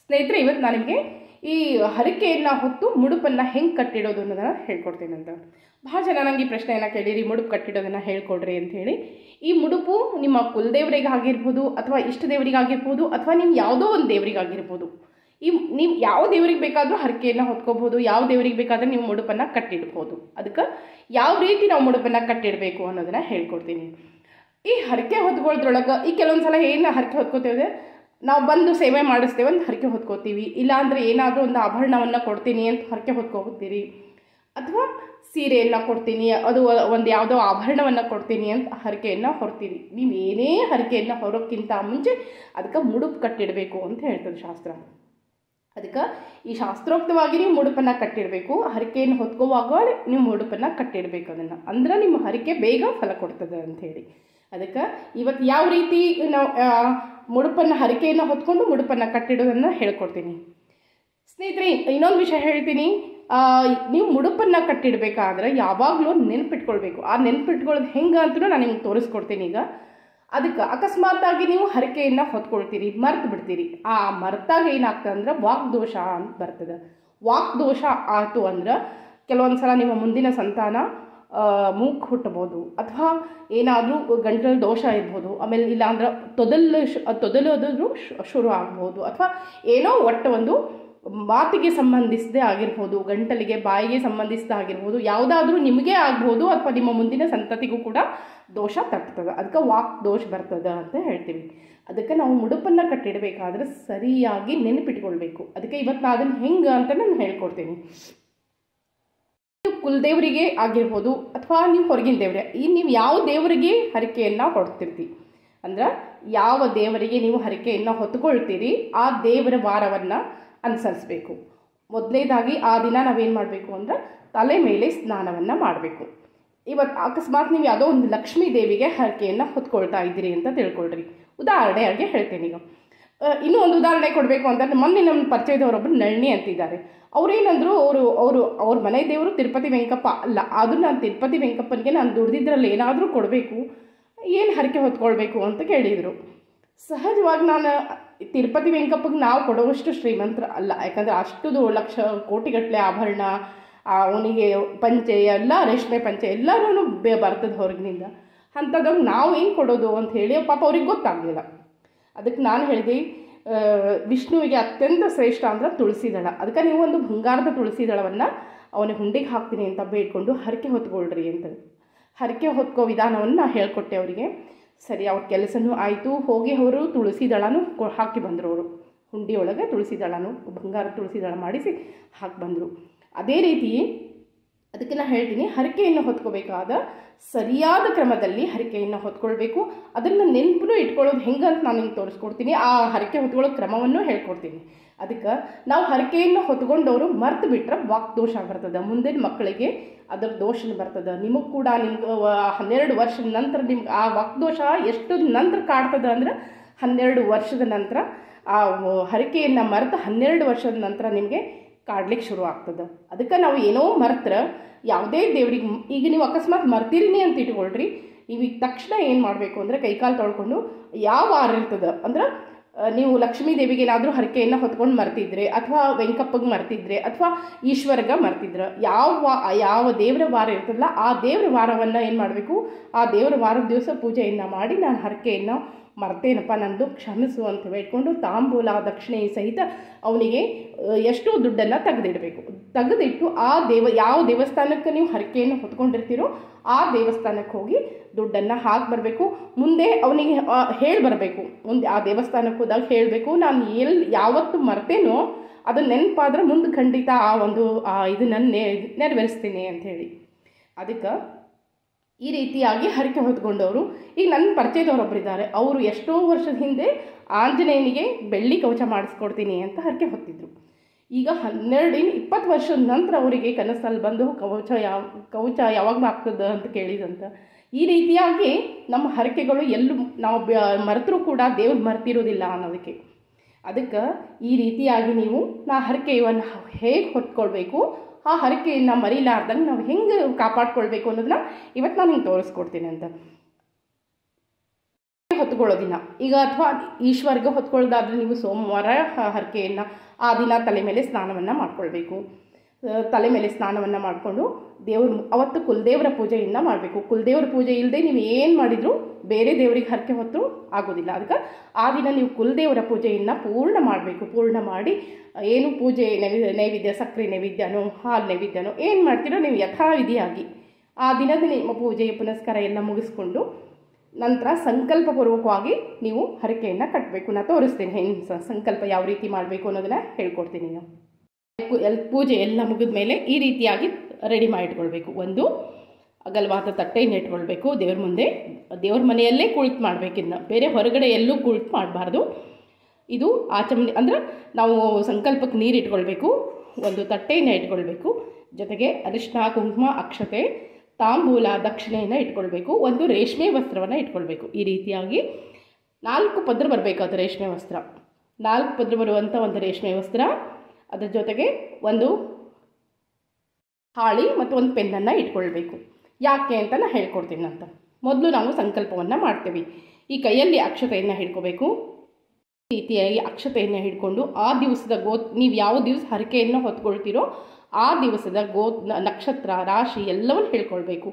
ಸ್ನೇಹಿತರೆ ಇವತ್ತು ನಾನು ನಿಮಗೆ ಈ ಹರಕೆಯನ್ನು ಹೊತ್ತು ಮುಡುಪನ್ನು ಹೆಂಗೆ ಕಟ್ಟಿಡೋದು ಅನ್ನೋದನ್ನು ಹೇಳ್ಕೊಡ್ತೀನಿ ಅಂತ ಭಾಳ ಜನ ನನಗೆ ಈ ಪ್ರಶ್ನೆಯನ್ನು ಕೇಳಿರಿ ಮುಡುಪು ಕಟ್ಟಿಡೋದನ್ನು ಹೇಳ್ಕೊಡ್ರಿ ಅಂತ ಹೇಳಿ ಈ ಮುಡುಪು ನಿಮ್ಮ ಕುಲದೇವರಿಗಾಗಿರ್ಬೋದು ಅಥವಾ ಇಷ್ಟ ದೇವರಿಗಾಗಿರ್ಬೋದು ಅಥವಾ ನೀವು ಯಾವುದೋ ಒಂದು ದೇವರಿಗಾಗಿರ್ಬೋದು ಈ ನೀವು ಯಾವ ದೇವರಿಗೆ ಬೇಕಾದರೂ ಹರಕೆಯನ್ನು ಹೊತ್ಕೋಬೋದು ಯಾವ ದೇವರಿಗೆ ಬೇಕಾದರೂ ನೀವು ಮುಡುಪನ್ನು ಕಟ್ಟಿಡ್ಬೋದು ಅದಕ್ಕೆ ಯಾವ ರೀತಿ ನಾವು ಮುಡುಪನ್ನು ಕಟ್ಟಿಡಬೇಕು ಅನ್ನೋದನ್ನು ಹೇಳ್ಕೊಡ್ತೀನಿ ಈ ಹರಕೆ ಹೊತ್ಕೊಳ್ಳೋದ್ರೊಳಗೆ ಈ ಕೆಲವೊಂದು ಸಲ ಏನು ಹರಕೆ ಹೊತ್ಕೋತೇವೆ ನಾವು ಬಂದು ಸೇವೆ ಮಾಡಿಸ್ತೇವೆ ಅಂತ ಹರಕೆ ಹೊತ್ಕೋತೀವಿ ಇಲ್ಲಾಂದರೆ ಏನಾದರೂ ಒಂದು ಆಭರಣವನ್ನು ಕೊಡ್ತೀನಿ ಅಂತ ಹರಕೆ ಹೊತ್ಕೋತೀರಿ ಅಥವಾ ಸೀರೆಯನ್ನು ಕೊಡ್ತೀನಿ ಅದು ಒಂದು ಯಾವುದೋ ಆಭರಣವನ್ನು ಕೊಡ್ತೀನಿ ಅಂತ ಹರಕೆಯನ್ನು ಹೊರ್ತೀರಿ ನೀವು ಏನೇ ಹರಕೆಯನ್ನು ಹೊರೋಕ್ಕಿಂತ ಮುಂಚೆ ಅದಕ್ಕೆ ಮುಡುಪು ಕಟ್ಟಿಡಬೇಕು ಅಂತ ಹೇಳ್ತದೆ ಶಾಸ್ತ್ರ ಅದಕ್ಕೆ ಈ ಶಾಸ್ತ್ರೋಕ್ತವಾಗಿ ನೀವು ಮುಡುಪನ್ನು ಕಟ್ಟಿಡಬೇಕು ಹರಕೆಯನ್ನು ಹೊತ್ಕೋವಾಗ ನೀವು ಮುಡುಪನ್ನು ಕಟ್ಟಿಡಬೇಕು ಅದನ್ನು ಅಂದ್ರೆ ನಿಮ್ಮ ಹರಕೆ ಬೇಗ ಫಲ ಕೊಡ್ತದೆ ಅಂಥೇಳಿ ಅದಕ್ಕೆ ಇವತ್ತು ಯಾವ ರೀತಿ ನಾವು ಮುಡುಪನ್ನು ಹರಕೆಯನ್ನು ಹೊತ್ಕೊಂಡು ಮುಡುಪನ್ನು ಕಟ್ಟಿಡೋದನ್ನು ಹೇಳ್ಕೊಡ್ತೀನಿ ಸ್ನೇಹಿತರೆ ಇನ್ನೊಂದು ವಿಷಯ ಹೇಳ್ತೀನಿ ನೀವು ಮುಡುಪನ್ನು ಕಟ್ಟಿಡಬೇಕಾದ್ರೆ ಯಾವಾಗಲೂ ನೆನ್ಪಿಟ್ಕೊಳ್ಬೇಕು ಆ ನೆನ್ಪಿಟ್ಕೊಳ್ಳೋದು ಹೆಂಗೆ ಅಂತಲೂ ನಾನು ನಿಮ್ಗೆ ತೋರಿಸ್ಕೊಡ್ತೀನಿ ಈಗ ಅದಕ್ಕೆ ಅಕಸ್ಮಾತಾಗಿ ನೀವು ಹರಕೆಯನ್ನು ಹೊತ್ಕೊಳ್ತೀರಿ ಮರ್ತು ಬಿಡ್ತೀರಿ ಆ ಮರ್ತಾಗ ಏನಾಗ್ತದೆ ಅಂದ್ರೆ ವಾಕ್ದೋಷ ಅಂತ ಬರ್ತದೆ ವಾಕ್ದೋಷ ಆಯಿತು ಅಂದ್ರೆ ಕೆಲವೊಂದು ಸಲ ನಿಮ್ಮ ಮುಂದಿನ ಸಂತಾನ ಮೂಕ್ ಹುಟ್ಟಬೋದು ಅಥವಾ ಏನಾದರೂ ಗಂಟಲು ದೋಷ ಇರ್ಬೋದು ಆಮೇಲೆ ಇಲ್ಲಾಂದ್ರೆ ತೊದಲು ತೊದಲೋದು ಶುರು ಆಗ್ಬೋದು ಅಥವಾ ಏನೋ ಒಟ್ಟು ಒಂದು ಮಾತಿಗೆ ಸಂಬಂಧಿಸಿದೇ ಆಗಿರ್ಬೋದು ಗಂಟಲಿಗೆ ಬಾಯಿಗೆ ಸಂಬಂಧಿಸಿದ ಆಗಿರ್ಬೋದು ಯಾವುದಾದ್ರೂ ನಿಮಗೆ ಆಗ್ಬೋದು ಅಥವಾ ನಿಮ್ಮ ಮುಂದಿನ ಸಂತತಿಗೂ ಕೂಡ ದೋಷ ತಟ್ತದೆ ಅದಕ್ಕೆ ವಾಕ್ ದೋಷ ಬರ್ತದೆ ಅಂತ ಹೇಳ್ತೀವಿ ಅದಕ್ಕೆ ನಾವು ಮುಡುಪನ್ನು ಕಟ್ಟಿಡಬೇಕಾದ್ರೆ ಸರಿಯಾಗಿ ನೆನಪಿಟ್ಕೊಳ್ಬೇಕು ಅದಕ್ಕೆ ಇವತ್ತು ನಾನು ಅದನ್ನು ಹೆಂಗೆ ಅಂತ ನಾನು ಹೇಳ್ಕೊಡ್ತೀನಿ ನೀವು ಕುಲದೇವರಿಗೆ ಆಗಿರ್ಬೋದು ಅಥವಾ ನೀವು ಹೊರಗಿನ ದೇವ್ರೆ ಈ ನೀವು ಯಾವ ದೇವರಿಗೆ ಹರಕೆಯನ್ನು ಹೊಡ್ತಿರ್ತೀವಿ ಅಂದ್ರೆ ಯಾವ ದೇವರಿಗೆ ನೀವು ಹರಕೆಯನ್ನು ಹೊತ್ಕೊಳ್ತೀರಿ ಆ ದೇವರ ವಾರವನ್ನು ಅನುಸರಿಸಬೇಕು ಮೊದಲನೇದಾಗಿ ಆ ದಿನ ನಾವೇನು ಮಾಡಬೇಕು ಅಂದ್ರೆ ತಲೆ ಮೇಲೆ ಸ್ನಾನವನ್ನು ಮಾಡಬೇಕು ಇವತ್ತು ಅಕಸ್ಮಾತ್ ನೀವು ಯಾವುದೋ ಒಂದು ಲಕ್ಷ್ಮೀ ದೇವಿಗೆ ಹರಕೆಯನ್ನು ಹೊತ್ಕೊಳ್ತಾ ಇದ್ದೀರಿ ಅಂತ ತಿಳ್ಕೊಳ್ರಿ ಉದಾಹರಣೆಯಾಗಿ ಹೇಳ್ತೇನೆ ಈಗ ಇನ್ನೂ ಒಂದು ಉದಾಹರಣೆ ಕೊಡಬೇಕು ಅಂತ ಮೊನ್ನೆ ನಮ್ಮ ಪರಿಚಯದವರೊಬ್ಬರು ನಳಿನಿ ಅಂತಿದ್ದಾರೆ ಅವ್ರೇನಂದ್ರು ಅವರು ಅವರು ಅವ್ರ ಮನೆ ದೇವರು ತಿರುಪತಿ ವೆಂಕಪ್ಪ ಅಲ್ಲ ಆದರೂ ನಾನು ತಿರುಪತಿ ವೆಂಕಪ್ಪನಿಗೆ ನಾನು ದುಡ್ದಿದ್ರಲ್ಲಿ ಏನಾದರೂ ಕೊಡಬೇಕು ಏನು ಹರಕೆ ಹೊತ್ಕೊಳ್ಬೇಕು ಅಂತ ಕೇಳಿದರು ಸಹಜವಾಗಿ ನಾನು ತಿರುಪತಿ ವೆಂಕಪ್ಪಗೆ ನಾವು ಕೊಡುವಷ್ಟು ಶ್ರೀಮಂತರ ಅಲ್ಲ ಯಾಕಂದರೆ ಅಷ್ಟು ಲಕ್ಷ ಕೋಟಿಗಟ್ಟಲೆ ಆಭರಣ ಅವನಿಗೆ ಪಂಚೆ ಎಲ್ಲ ರೇಷ್ಮೆ ಪಂಚೆ ಎಲ್ಲರೂ ಬೇ ಬರ್ತದೆ ಹೊರಗಿನಿಂದ ಅಂಥದ್ದಾಗ ನಾವು ಏನು ಕೊಡೋದು ಅಂತ ಹೇಳಿ ಪಾಪ ಅವ್ರಿಗೆ ಗೊತ್ತಾಗಲಿಲ್ಲ ಅದಕ್ಕೆ ನಾನು ಹೇಳಿದೆ ವಿಷ್ಣುವಿಗೆ ಅತ್ಯಂತ ಶ್ರೇಷ್ಠ ಅಂದ್ರೆ ತುಳಸಿ ದಳ ಅದಕ್ಕೆ ನೀವು ಒಂದು ಬಂಗಾರದ ತುಳಸಿ ದಳವನ್ನು ಅವನಿಗೆ ಹುಂಡಿಗೆ ಹಾಕ್ತೀನಿ ಅಂತ ಬೇಡ್ಕೊಂಡು ಹರಕೆ ಹೊತ್ಕೊಳ್ರಿ ಅಂತ ಹರಕೆ ಹೊತ್ಕೋ ವಿಧಾನವನ್ನು ನಾನು ಹೇಳ್ಕೊಟ್ಟೆ ಅವರಿಗೆ ಸರಿ ಅವ್ರ ಕೆಲಸನೂ ಆಯಿತು ಹೋಗಿ ಅವರು ತುಳಸಿ ದಳನೂ ಹಾಕಿ ಬಂದರು ಅವರು ಹುಂಡಿ ಒಳಗೆ ತುಳಸಿ ದಳನೂ ಬಂಗಾರ ತುಳಸಿ ದಳ ಮಾಡಿಸಿ ಹಾಕಿ ಬಂದರು ಅದೇ ರೀತಿ ಅದಕ್ಕೆ ನಾನು ಹೇಳ್ತೀನಿ ಹರಕೆಯನ್ನು ಹೊತ್ಕೋಬೇಕಾದ ಸರಿಯಾದ ಕ್ರಮದಲ್ಲಿ ಹರಕೆಯನ್ನು ಹೊತ್ಕೊಳ್ಬೇಕು ಅದನ್ನು ನೆನಪು ಇಟ್ಕೊಳ್ಳೋದು ಹೆಂಗೆ ಅಂತ ನಾನು ನಿಮ್ಗೆ ತೋರಿಸ್ಕೊಡ್ತೀನಿ ಆ ಹರಕೆ ಹೊತ್ಕೊಳ್ಳೋ ಕ್ರಮವನ್ನು ಹೇಳ್ಕೊಡ್ತೀನಿ ಅದಕ್ಕೆ ನಾವು ಹರಕೆಯನ್ನು ಹೊತ್ಕೊಂಡವರು ಮರ್ತು ಬಿಟ್ರೆ ವಾಕ್ ದೋಷ ಬರ್ತದೆ ಮುಂದಿನ ಮಕ್ಕಳಿಗೆ ಅದರ ದೋಷ ಬರ್ತದೆ ನಿಮಗೆ ಕೂಡ ನಿಮ್ಗೆ ಹನ್ನೆರಡು ವರ್ಷದ ನಂತರ ನಿಮ್ಗೆ ಆ ವಾಕ್ದೋಷ ಎಷ್ಟು ನಂತರ ಕಾಡ್ತದೆ ಅಂದ್ರೆ ಹನ್ನೆರಡು ವರ್ಷದ ನಂತರ ಆ ಹರಕೆಯನ್ನು ಮರೆತು ಹನ್ನೆರಡು ವರ್ಷದ ನಂತರ ನಿಮಗೆ ಕಾಡ್ಲಿಕ್ಕೆ ಶುರು ಆಗ್ತದೆ ಅದಕ್ಕೆ ನಾವು ಏನೋ ಮರೆತ್ರೆ ಯಾವುದೇ ದೇವ್ರಿಗೆ ಈಗ ನೀವು ಅಕಸ್ಮಾತ್ ಮರ್ತಿರಿನಿ ಅಂತ ಇಟ್ಕೊಳ್ರಿ ನೀವು ಈಗ ತಕ್ಷಣ ಏನು ಮಾಡಬೇಕು ಅಂದರೆ ಕೈಕಾಲು ತೊಳ್ಕೊಂಡು ಯಾವ ವಾರ ಇರ್ತದೆ ಅಂದ್ರೆ ನೀವು ಲಕ್ಷ್ಮೀ ದೇವಿಗೆ ಏನಾದರೂ ಹರಕೆಯನ್ನು ಹೊತ್ಕೊಂಡು ಮರ್ತಿದ್ರೆ ಅಥವಾ ವೆಂಕಪ್ಪಗೆ ಮರ್ತಿದ್ರೆ ಅಥವಾ ಈಶ್ವರಗೆ ಮರ್ತಿದ್ರೆ ಯಾವ ಯಾವ ದೇವರ ವಾರ ಇರ್ತದಲ್ಲ ಆ ದೇವರ ವಾರವನ್ನು ಏನು ಮಾಡಬೇಕು ಆ ದೇವರ ವಾರದ ದಿವಸ ಪೂಜೆಯನ್ನು ಮಾಡಿ ನಾನು ಹರಕೆಯನ್ನು ಮರ್ತೇನಪ್ಪ ನಂದು ಕ್ಷಮಿಸು ಅಂತ ಬೇಡ್ಕೊಂಡು ತಾಂಬೂಲ ದಕ್ಷಿಣೆ ಸಹಿತ ಅವನಿಗೆ ಎಷ್ಟೋ ದುಡ್ಡನ್ನು ತೆಗೆದಿಡಬೇಕು ತೆಗೆದಿಟ್ಟು ಆ ದೇವ ಯಾವ ದೇವಸ್ಥಾನಕ್ಕೆ ನೀವು ಹರಕೆಯನ್ನು ಹೊತ್ಕೊಂಡಿರ್ತೀರೋ ಆ ದೇವಸ್ಥಾನಕ್ಕೆ ಹೋಗಿ ದುಡ್ಡನ್ನು ಹಾಕಿ ಬರಬೇಕು ಮುಂದೆ ಅವನಿಗೆ ಹೇಳಿ ಬರಬೇಕು ಮುಂದೆ ಆ ದೇವಸ್ಥಾನಕ್ಕೆ ಹೋದಾಗ ಹೇಳಬೇಕು ನಾನು ಎಲ್ಲಿ ಯಾವತ್ತು ಮರ್ತೇನೋ ಅದು ನೆನಪಾದ್ರೆ ಮುಂದೆ ಖಂಡಿತ ಆ ಒಂದು ಇದನ್ನು ನೆ ನೆರವೇರಿಸ್ತೀನಿ ಅಂಥೇಳಿ ಅದಕ್ಕೆ ಈ ರೀತಿಯಾಗಿ ಹರಕೆ ಹೊತ್ಕೊಂಡವರು ಈಗ ನನ್ನ ಪರಿಚಯದವರೊಬ್ಬರಿದ್ದಾರೆ ಅವರು ಎಷ್ಟೋ ವರ್ಷದ ಹಿಂದೆ ಆಂಜನೇಯನಿಗೆ ಬೆಳ್ಳಿ ಕವಚ ಮಾಡಿಸ್ಕೊಡ್ತೀನಿ ಅಂತ ಹರಕೆ ಹೊತ್ತಿದ್ರು ಈಗ ಹನ್ನೆರಡು ಇಪ್ಪತ್ತು ವರ್ಷದ ನಂತರ ಅವರಿಗೆ ಕನಸಲ್ಲಿ ಬಂದು ಕವಚ ಯಾವ ಕವಚ ಯಾವಾಗ ಆಗ್ತದೆ ಅಂತ ಕೇಳಿದಂತ ಈ ರೀತಿಯಾಗಿ ನಮ್ಮ ಹರಕೆಗಳು ಎಲ್ಲೂ ನಾವು ಮರೆತರೂ ಕೂಡ ದೇವ್ರು ಮರ್ತಿರೋದಿಲ್ಲ ಅನ್ನೋದಕ್ಕೆ ಅದಕ್ಕೆ ಈ ರೀತಿಯಾಗಿ ನೀವು ನಾ ಹರಕೆಯನ್ನು ಹೇಗೆ ಹೊತ್ಕೊಳ್ಬೇಕು ಆ ಹರಕೆಯನ್ನು ಮರಿಲಾರ್ದಂಗೆ ನಾವು ಹೆಂಗೆ ಕಾಪಾಡ್ಕೊಳ್ಬೇಕು ಅನ್ನೋದನ್ನ ಇವತ್ತು ನಾನು ಹಿಂಗೆ ತೋರಿಸ್ಕೊಡ್ತೀನಿ ಅಂತ ಹೊತ್ಕೊಳ್ಳೋ ದಿನ ಈಗ ಅಥವಾ ಈಶ್ವರ್ಗೆ ಹೊತ್ಕೊಳ್ಳೋದಾದ್ರೆ ನೀವು ಸೋಮವಾರ ಹ- ಹರಕೆಯನ್ನು ಆ ದಿನ ತಲೆ ಮೇಲೆ ಸ್ನಾನವನ್ನು ಮಾಡ್ಕೊಳ್ಬೇಕು ಆ, ತಲೆ ಮೇಲೆ ಸ್ನಾನವನ್ನು ಮಾಡಿಕೊಂಡು ದೇವ್ರ ಅವತ್ತು ಕುಲದೇವರ ಪೂಜೆಯನ್ನು ಮಾಡಬೇಕು ಕುಲದೇವರ ಪೂಜೆ ಇಲ್ಲದೆ ನೀವು ಏನು ಮಾಡಿದರೂ ಬೇರೆ ದೇವರಿಗೆ ಹರಕೆ ಹೊತ್ತು ಆಗೋದಿಲ್ಲ ಅದಕ್ಕೆ ಆ ದಿನ ನೀವು ಕುಲದೇವರ ಪೂಜೆಯನ್ನು ಪೂರ್ಣ ಮಾಡಬೇಕು ಪೂರ್ಣ ಮಾಡಿ ಏನು ಪೂಜೆ ನೈವಿ ನೈವೇದ್ಯ ಸಕ್ಕರೆ ನೈವೇದ್ಯನೋ ಹಾಲು ನೈವೇದ್ಯನೋ ಏನು ಮಾಡ್ತೀರೋ ನೀವು ಯಥಾವಿಧಿಯಾಗಿ ಆ ದಿನದ ನಿಮ್ಮ ಪೂಜೆ ಪುನಸ್ಕಾರ ಎಲ್ಲ ಮುಗಿಸ್ಕೊಂಡು ನಂತರ ಸಂಕಲ್ಪಪೂರ್ವಕವಾಗಿ ನೀವು ಹರಕೆಯನ್ನು ಕಟ್ಟಬೇಕು ನಾನು ತೋರಿಸ್ತೀನಿ ಹೆಂಗೆ ಸ- ಸಂಕಲ್ಪ ಯಾವ ರೀತಿ ಮಾಡಬೇಕು ಅನ್ನೋದನ್ನ ಹೇಳ್ಕೊಡ್ತೀನಿ ನಾನು ಪೂ- ಎಲ್ ಪೂಜೆ ಎಲ್ಲ ಮುಗಿದ ಮೇಲೆ ಈ ರೀತಿಯಾಗಿ ರೆಡಿ ಮಾಡಿಟ್ಕೊಳ್ಬೇಕು ಒಂದು ಅಗಲವಾದ ತಟ್ಟೆಯನ್ನು ಇಟ್ಕೊಳ್ಬೇಕು ದೇವ್ರ ಮುಂದೆ ದೇವ್ರ ಮನೆಯಲ್ಲೇ ಕುಳಿತು ಮಾಡಬೇಕಿನ್ನ ಬೇರೆ ಹೊರಗಡೆ ಎಲ್ಲೂ ಕುಳಿತು ಮಾಡಬಾರ್ದು ಇದು ಆಚಮನೆ ಅಂದ್ರೆ ನಾವು ಸಂಕಲ್ಪಕ್ಕೆ ನೀರು ಇಟ್ಕೊಳ್ಬೇಕು ಒಂದು ತಟ್ಟೆಯನ್ನು ಇಟ್ಕೊಳ್ಬೇಕು ಜೊತೆಗೆ ಅರಿಶಿನ ಕುಂಕುಮ ಅಕ್ಷತೆ ತಾಂಬೂಲ ದಕ್ಷಿಣೆಯನ್ನು ಇಟ್ಕೊಳ್ಬೇಕು ಒಂದು ರೇಷ್ಮೆ ವಸ್ತ್ರವನ್ನು ಇಟ್ಕೊಳ್ಬೇಕು ಈ ರೀತಿಯಾಗಿ ನಾಲ್ಕು ಪದ್ರ ಬರಬೇಕು ಅದು ರೇಷ್ಮೆ ವಸ್ತ್ರ ನಾಲ್ಕು ಪದ್ರ ಬರುವಂಥ ಒಂದು ರೇಷ್ಮೆ ವಸ್ತ್ರ ಅದ್ರ ಜೊತೆಗೆ ಒಂದು ಹಾಳಿ ಮತ್ತು ಒಂದು ಪೆನ್ನನ್ನು ಇಟ್ಕೊಳ್ಬೇಕು ಯಾಕೆ ಅಂತ ನಾನು ಹೇಳ್ಕೊಡ್ತೀನಿ ಅಂತ ಮೊದಲು ನಾವು ಸಂಕಲ್ಪವನ್ನು ಮಾಡ್ತೀವಿ ಈ ಕೈಯಲ್ಲಿ ಅಕ್ಷತೆಯನ್ನು ಹಿಡ್ಕೋಬೇಕು ಈ ರೀತಿಯಾಗಿ ಅಕ್ಷತೆಯನ್ನು ಹಿಡ್ಕೊಂಡು ಆ ದಿವಸದ ಗೋ ನೀವು ಯಾವ ದಿವಸ ಹರಕೆಯನ್ನು ಹೊತ್ಕೊಳ್ತೀರೋ ಆ ದಿವಸದ ಗೋ ನ- ನಕ್ಷತ್ರ ರಾಶಿ ಎಲ್ಲವನ್ನು ಹೇಳ್ಕೊಳ್ಬೇಕು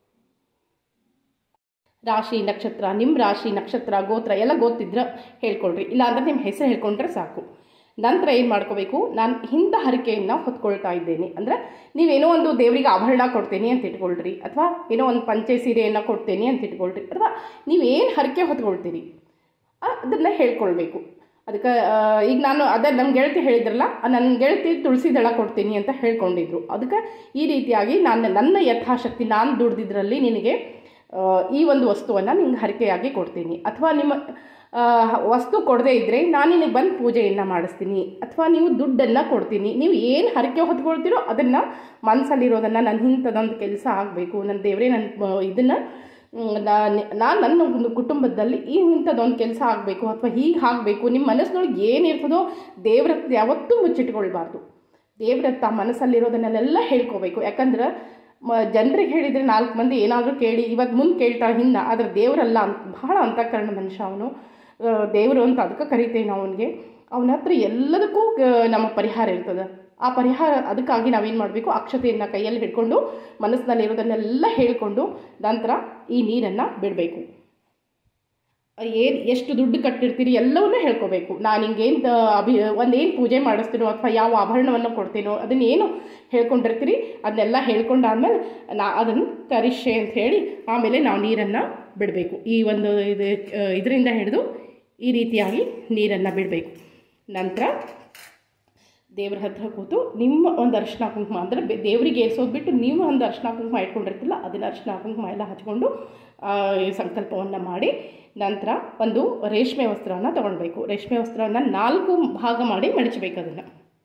ರಾಶಿ ನಕ್ಷತ್ರ ನಿಮ್ಮ ರಾಶಿ ನಕ್ಷತ್ರ ಗೋತ್ರ ಎಲ್ಲ ಗೊತ್ತಿದ್ರೆ ಹೇಳ್ಕೊಳ್ರಿ ಇಲ್ಲಾಂದ್ರೆ ನಿಮ್ಮ ಹೆಸರು ಹೇಳ್ಕೊಂಡ್ರೆ ಸಾಕು ನಂತರ ಏನು ಮಾಡ್ಕೋಬೇಕು ನಾನು ಹಿಂದ ಹರಕೆಯನ್ನು ಹೊತ್ಕೊಳ್ತಾ ಇದ್ದೇನೆ ಅಂದರೆ ನೀವೇನೋ ಒಂದು ದೇವರಿಗೆ ಆಭರಣ ಕೊಡ್ತೇನೆ ಅಂತ ಇಟ್ಕೊಳ್ರಿ ಅಥವಾ ಏನೋ ಒಂದು ಪಂಚೆ ಸೀರೆಯನ್ನು ಕೊಡ್ತೇನೆ ಅಂತ ಇಟ್ಕೊಳ್ರಿ ಅಥವಾ ನೀವೇನು ಹರಕೆ ಹೊತ್ಕೊಳ್ತೀರಿ ಅದನ್ನು ಹೇಳ್ಕೊಳ್ಬೇಕು ಅದಕ್ಕೆ ಆ, ಈಗ ನಾನು ಅದೇ ನಮ್ಮ ಗೆಳತಿ ಹೇಳಿದ್ರಲ್ಲ ನನ್ನ ಗೆಳತಿ ತುಳಸಿ ದಳ ಕೊಡ್ತೀನಿ ಅಂತ ಹೇಳ್ಕೊಂಡಿದ್ರು ಅದಕ್ಕೆ ಈ ರೀತಿಯಾಗಿ ನಾನು ನನ್ನ ಯಥಾಶಕ್ತಿ ನಾನು ದುಡ್ದಿದ್ರಲ್ಲಿ ನಿನಗೆ ಆ, ಈ ಒಂದು ವಸ್ತುವನ್ನು ನಿಂಗೆ ಹರಕೆಯಾಗಿ ಕೊಡ್ತೀನಿ ಅಥವಾ ನಿಮ್ಮ ಆ, ವಸ್ತು ಕೊಡದೇ ಇದ್ದರೆ ನಾನು ನಿನಗೆ ಬಂದು ಪೂಜೆಯನ್ನು ಮಾಡಿಸ್ತೀನಿ ಅಥವಾ ನೀವು ದುಡ್ಡನ್ನು ಕೊಡ್ತೀನಿ ನೀವು ಏನು ಹರಕೆ ಹೊತ್ಕೊಳ್ತೀರೋ ಅದನ್ನು ಮನಸ್ಸಲ್ಲಿರೋದನ್ನು ನನ್ನ ಇಂಥದ್ದೊಂದು ಕೆಲಸ ಆಗಬೇಕು ನನ್ನ ದೇವರೇ ನನ್ನ ಇದನ್ನು ನಾನು ನನ್ನ ಒಂದು ಕುಟುಂಬದಲ್ಲಿ ಈ ಇಂಥದ್ದೊಂದು ಕೆಲಸ ಆಗಬೇಕು ಅಥವಾ ಹೀಗೆ ಆಗಬೇಕು ನಿಮ್ಮ ಮನಸ್ಸಿನೊಳಗೆ ಏನಿರ್ತದೋ ದೇವ್ರ ಹತ್ರ ಯಾವತ್ತೂ ಮುಚ್ಚಿಟ್ಕೊಳ್ಬಾರ್ದು ದೇವ್ರ ಹತ್ರ ಮನಸ್ಸಲ್ಲಿರೋದನ್ನೆಲ್ಲ ಹೇಳ್ಕೋಬೇಕು ಯಾಕಂದ್ರೆ ಮ ಜನರಿಗೆ ಹೇಳಿದರೆ ನಾಲ್ಕು ಮಂದಿ ಏನಾದರೂ ಕೇಳಿ ಇವತ್ತು ಮುಂದೆ ಕೇಳ್ತಾಳೆ ಹಿಂದೆ ಆದರೆ ದೇವರಲ್ಲ ಅಂತ ಬಹಳ ಅಂತಃಕರಣ ಮನುಷ್ಯ ಅವನು ಆ, ದೇವರು ಅಂತ ಅದಕ್ಕೆ ಕರಿತೇವೆ ನಾವು ಅವನಿಗೆ ಅವನ ಹತ್ರ ಎಲ್ಲದಕ್ಕೂ ಆ, ನಮ್ಮ ಪರಿಹಾರ ಇರ್ತದೆ ಆ ಪರಿಹಾರ ಅದಕ್ಕಾಗಿ ನಾವೇನು ಮಾಡಬೇಕು ಅಕ್ಷತೆಯನ್ನು ಕೈಯಲ್ಲಿ ಹಿಡ್ಕೊಂಡು ಮನಸ್ಸಿನಲ್ಲಿರೋದನ್ನೆಲ್ಲ ಹೇಳಿಕೊಂಡು ನಂತರ ಈ ನೀರನ್ನು ಬಿಡಬೇಕು ಏನು ಎಷ್ಟು ದುಡ್ಡು ಕಟ್ಟಿರ್ತೀರಿ ಎಲ್ಲವನ್ನೂ ಹೇಳ್ಕೋಬೇಕು ನಾನು ಹಿಂಗೇನು ಅಭಿ ಒಂದೇನು ಪೂಜೆ ಮಾಡಿಸ್ತೀನೋ ಅಥವಾ ಯಾವ ಆಭರಣವನ್ನು ಕೊಡ್ತೀನೋ ಅದನ್ನ ಏನು ಹೇಳ್ಕೊಂಡಿರ್ತೀರಿ ಅದನ್ನೆಲ್ಲ ಹೇಳ್ಕೊಂಡಾದ್ಮೇಲೆ ನಾ ಅದನ್ನು ಕರಿಷೆ ಅಂತ ಹೇಳಿ ಆಮೇಲೆ ನಾವು ನೀರನ್ನು ಬಿಡಬೇಕು ಈ ಒಂದು ಇದು ಇದರಿಂದ ಹಿಡಿದು ಈ ರೀತಿಯಾಗಿ ನೀರನ್ನು ಬಿಡಬೇಕು ನಂತರ ದೇವ್ರ ಹತ್ರ ಕೂತು ನಿಮ್ಮ ಒಂದು ಅರಿಶಿನ ಕುಂಕುಮ ಅಂದರೆ ಬೆ- ದೇವರಿಗೆ ಏರ್ಸೋದು ಬಿಟ್ಟು ನೀವು ಒಂದು ಅರಿಶಿನ ಕುಂಕುಮ ಇಟ್ಕೊಂಡಿರ್ತಿಲ್ಲ ಅದನ್ನ ಅರಿಶಿನ ಕುಂಕುಮ ಎಲ್ಲ ಹಚ್ಕೊಂಡು ಆ, ಈ ಸಂಕಲ್ಪವನ್ನು ಮಾಡಿ ನಂತರ ಒಂದು ರೇಷ್ಮೆ ವಸ್ತ್ರವನ್ನು ತಗೊಳ್ಬೇಕು ರೇಷ್ಮೆ ವಸ್ತ್ರವನ್ನು ನಾಲ್ಕು ಭಾಗ ಮಾಡಿ ಮಡಚಬೇಕು ಅದನ್ನು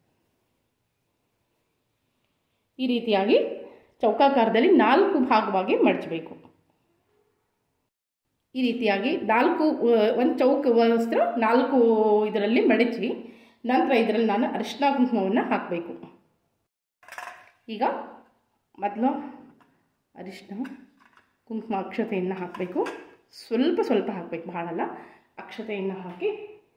ಈ ರೀತಿಯಾಗಿ ಚೌಕಾಕಾರದಲ್ಲಿ ನಾಲ್ಕು ಭಾಗವಾಗಿ ಮಡಚಬೇಕು ಈ ರೀತಿಯಾಗಿ ನಾಲ್ಕು ಒಂದು ಚೌಕ ವಸ್ತ್ರ ನಾಲ್ಕು ಇದರಲ್ಲಿ ಮಡಚಿ ನಂತರ ಇದರಲ್ಲಿ ನಾನು ಅರಿಶಿನ ಕುಂಕುಮವನ್ನು ಹಾಕಬೇಕು ಈಗ ಮೊದಲು ಅರಿಶಿನ ಕುಂಕುಮ ಅಕ್ಷತೆಯನ್ನು ಹಾಕಬೇಕು ಸ್ವಲ್ಪ ಸ್ವಲ್ಪ ಹಾಕಬೇಕು ಭಾಳಲ್ಲ ಅಕ್ಷತೆಯನ್ನು ಹಾಕಿ